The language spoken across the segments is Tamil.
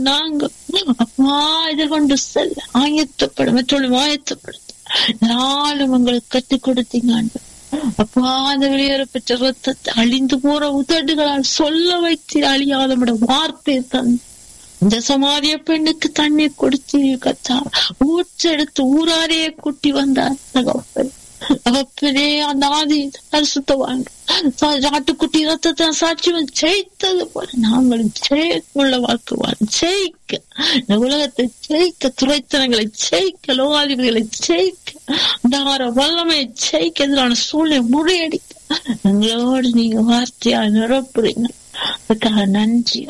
நாங்க அப்பா எதிர்கொண்டு செல்ல ஆயத்தப்படும் மற்றொரு ஆயத்தப்படுத்த நாளும் உங்களுக்கு கற்றுக் கொடுத்தீங்க ஆண்டவர் அப்பா அந்த வெளியேறப்பட்ட ரத்தத்தை அழிந்து போற உதடுகளால் சொல்ல வைத்து அழியாத வார்த்தை தந்து இந்த சமாதிய பெண்ணுக்கு தண்ணீர் கொடுத்து கத்தா ஊற்றெடுத்து ஊராரையே கூட்டி வந்தார் தகப்பன் தகப்பனே அந்த ஆதி பரிசுத்தவாங்க நாட்டுக்குட்டி ரத்தத்தை சாட்சி ஜெயித்தது போல நாங்களும் ஜெயக்குள்ள வாழ்க்கை வாழ ஜெயிக்க இந்த உலகத்தை ஜெயிக்க துறைத்தனங்களை ஜெயிக்க லோகாதிபதிகளை ஜெயிக்க தார வல்லமையை ஜெயிக்க எதிரான சூழ்நிலை முறியடிக்க எங்களோடு நீங்க வார்த்தையா நிரப்புறீங்க அதுக்காக நன்றி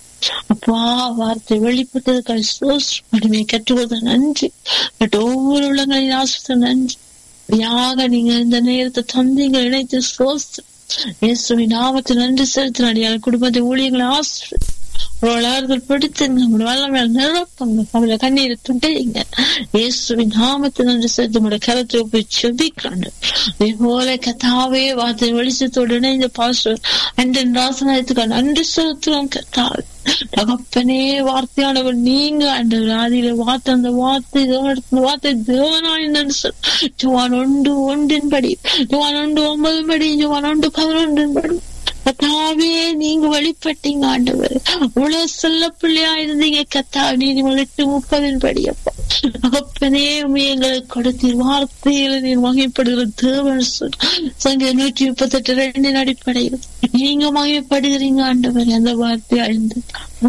அப்பா வார்த்தை வெளிப்பட்டதுக்காக சோஸ்ரம் அடிமையை கற்றுக்கொடுத்த நன்றி பட் ஒவ்வொரு உள்ளங்களின் ஆசித்த நன்றி யாக நீங்க இந்த நேரத்தை தந்தீங்க இணைத்து சோஸ்திரம் இயேசுவின் நாமத்தில் நன்றி செலுத்தினாடி என் குடும்பத்தை ஊழியங்களை ஆசிரியர் ஆறுதல் படுத்துங்க உங்களோட வல்லமையால் நிரப்புங்க அவளை கண்ணீரை துண்டையுங்க இயேசுவின் நாமத்தை நன்றி செலுத்தி உங்களோட கரத்தை போய் செபிக்கிறாங்க அதே போல கதாவே வார்த்தை வெளிச்சத்தோடு இணைந்த பாஸ்டர் அண்டன் ராசனாயத்துக்கு நன்றி செலுத்துவோம் கத்தாவே தகப்பனே வார்த்தையானவர் நீங்க அந்த ஆதியில வார்த்தை அந்த வார்த்தை வார்த்தை தேவனாய் ஜுவான் ஒன்று ஒன்றின் படி ஜுவான் ஒன்று ஒன்பது படி ஜுவான் ஒன்று பதினொன்றின் படி கத்தாவே நீங்க வெளிப்பட்டீங்க ஆண்டவர் உலக செல்ல பிள்ளையா இருந்தீங்க கத்தா நீதிமன்ற எட்டு முப்பதின் படி அப்பா அப்பனே எங்களுக்கு கொடுத்தீர் வார்த்தையில நீர் வகைப்படுகிற தேவன் சங்க நூற்றி முப்பத்தி எட்டு ரெண்டின் அடிப்படையில் நீங்க வகைப்படுகிறீங்க ஆண்டவர் அந்த வார்த்தை அழிந்து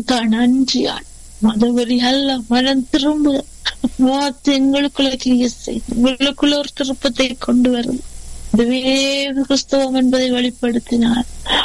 நன்றி மதவரி அல்ல மனம் திரும்ப வார்த்தை எங்களுக்குள்ள கிரிய செய்து உங்களுக்குள்ள ஒரு திருப்பத்தை கொண்டு வரும் இதுவே கிறிஸ்தவம் என்பதை வெளிப்படுத்தினார்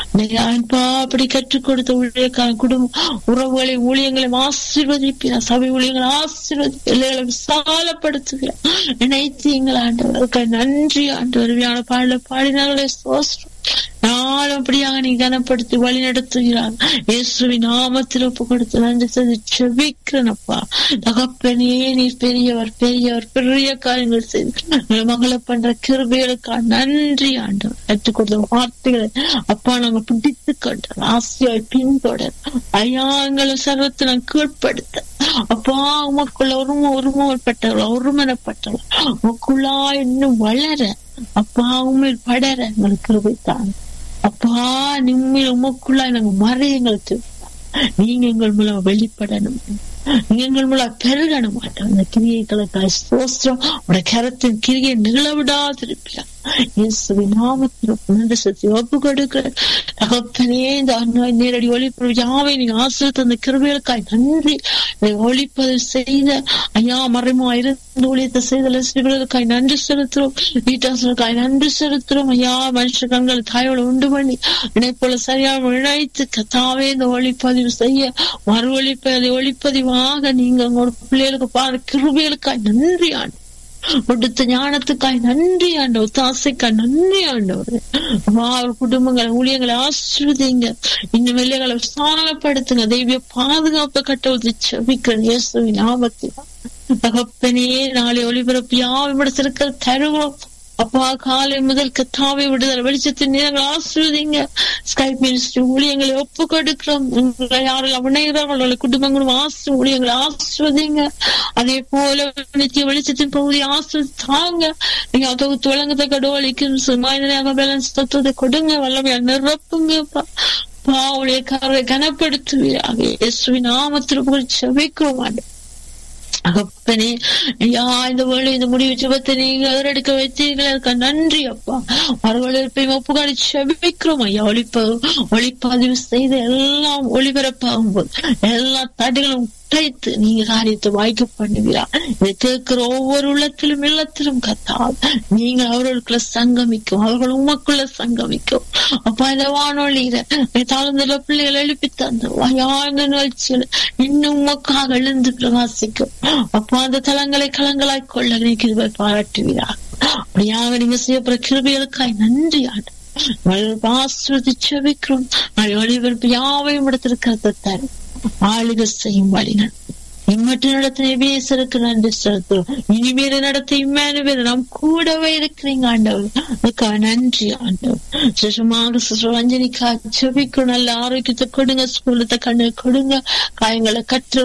அன்பா அப்படி கற்றுக் கொடுத்த ஊழியக்கான குடும்பம் உறவுகளை ஊழியங்களை ஆசீர்வதிப்பினார் சபை ஊழியங்களை ஆசீர்வதி எல்லைகளை விசாலப்படுத்துகிறார் நினைத்து எங்கள் ஆண்டவருக்கு நன்றி ஆண்டவர் பாடல பாடினார்களே சோஸ்ரம் நாளும் அப்படியாக நீ கனப்படுத்தி வழி நடத்துகிறார் இயேசுவின் நாமத்தில் ஒப்பு கொடுத்து நன்றி செய்து செபிக்கிறனப்பா தகப்பனே நீ பெரியவர் பெரியவர் பெரிய காரியங்கள் செய்து மகளை பண்ற கிருபைகளுக்கா நன்றி ஆண்டவர் கற்றுக் கொடுத்த வார்த்தைகளை அப்பா நாங்க பிடித்து கொண்டோம் ஆசையாய் பின்தொடர் ஐயாங்களை சர்வத்தை நான் கீழ்ப்படுத்த அப்பா உமக்குள்ள ஒரும ஒருமப்பட்டவர்கள் ஒருமனப்பட்டவர்கள் உமக்குள்ளா இன்னும் வளர அப்பா உண்மையில் படர எங்களுக்கு கிருபைத்தான் அப்பா நிம்மையில் உமக்குள்ளா நாங்க மறையங்களுக்கு நீங்க எங்கள் மூலம் வெளிப்படணும் நீங்க எங்கள் மூலம் பெருகணும் மாட்டோம் அந்த கிரியைகளுக்காக சோஸ்திரம் உடைய கரத்தின் கிரியை நிகழவிடாதிருப்பியா இயேசுவின் நாமத்தில் சக்தி ஒப்பு கொடுக்கிற தகப்பனே இந்த அண்ணாய் நேரடி ஒளிப்பு யாவை நீங்க ஆசிரியர் அந்த கிருபைகளுக்காய் நன்றி இதை ஒழிப்பது செய்த ஐயா மறைமுக இருந்து ஒழித்த செய்த லட்சுமிகளுக்காய் நன்றி செலுத்துறோம் வீட்டாசனுக்காய் நன்றி செலுத்துறோம் ஐயா மனுஷ கண்கள் தாயோட உண்டு பண்ணி இணைப்போல சரியாக இணைத்து கத்தாவே இந்த ஒளிப்பதிவு செய்ய மறு ஒழிப்பதை ஒளிப்பதிவாக நீங்க உங்களோட பிள்ளைகளுக்கு பாரு கிருபைகளுக்காய் நன்றி ஆண்டு கொடுத்த ஞானத்துக்காய் நன்றி ஆண்டவர் தாசைக்காய் நன்றி ஆண்டவர் அவர் குடும்பங்களை ஊழியங்களை ஆசிர்வதிங்க இன்னும் வெள்ளைகளை விசாலப்படுத்துங்க தெய்வ பாதுகாப்பு கட்டவுது செவிக்கிறேன் இயேசுவின் ஆபத்தில் தகப்பனே நாளை ஒளிபரப்பு யாவிடத்திருக்கிற தருகிறோம் அப்பா காலை முதல் கத்தாவை விடுதல் வெளிச்சத்தின் நேரங்கள் ஆசிர்வதிங்க ஸ்கைப் மினிஸ்ட்ரி ஊழியங்களை ஒப்பு கொடுக்கிறோம் யாரும் அவனைகிறார்கள் குடும்பங்களும் ஆசிர் ஊழியங்களை ஆசிர்வதிங்க அதே போல நித்திய வெளிச்சத்தின் பகுதி ஆசிர்வதித்தாங்க நீங்க தொகுத்து வழங்கத்தக்க டோலிக்கு மாநில பேலன்ஸ் தத்துவத்தை கொடுங்க வல்லமையால் நிரப்புங்க பாவுடைய காரை கனப்படுத்துவீராக இயேசுவின் நாமத்தில் செவிக்கிறோம் ஆண்டு அகப்பனே ஐயா இந்த வேலை இந்த முடிவு சுபத்தை நீங்க எதிரெடுக்க வைத்தீர்களுக்கு நன்றி அப்பா மறுவழிப்பை ஒப்புகாடி செபிக்கிறோம் ஐயா ஒளிப்ப ஒளிப்பதிவு செய்து எல்லாம் ஒளிபரப்பாகும் போது எல்லா தடைகளும் உடைத்து நீங்க காரியத்தை வாய்க்க பண்ணுவீரா இதை கேட்கிற ஒவ்வொரு உள்ளத்திலும் இல்லத்திலும் கத்தா நீங்க அவர்களுக்குள்ள சங்கமிக்கும் அவர்கள் உமக்குள்ள சங்கமிக்கும் அப்பா இந்த வானொலியில தாழ்ந்த பிள்ளைகள் எழுப்பி தந்த வாயாழ்ந்த நிகழ்ச்சியில இன்னும் உமக்காக எழுந்து பிரகாசிக்கும் அப்பா அந்த தலங்களை களங்களாய் கொள்ள நீ கிருபை பாராட்டுவீரா அப்படியாக நீங்க செய்யப்படுற கிருபைகளுக்காய் நன்றி ஆண்டு ஆசிர்வதிச்சவிக்கிறோம் ஒளிபரப்பு யாவையும் இடத்திருக்கிறத தரும் ஆளுக செய்யும் வழிகள் இம்மட்டு நடத்த எபேசருக்கு நன்றி செலுத்துறோம் இனிமேல நடத்த இம்மானுவேல் நாம் கூடவே இருக்கிறீங்க ஆண்டவர் அதுக்காக நன்றி ஆண்டவர் சுஷமாக சுரஞ்சனிக்கா செபிக்கும் நல்ல ஆரோக்கியத்தை கொடுங்க ஸ்கூலத்தை கண்ணு கொடுங்க காயங்களை கற்று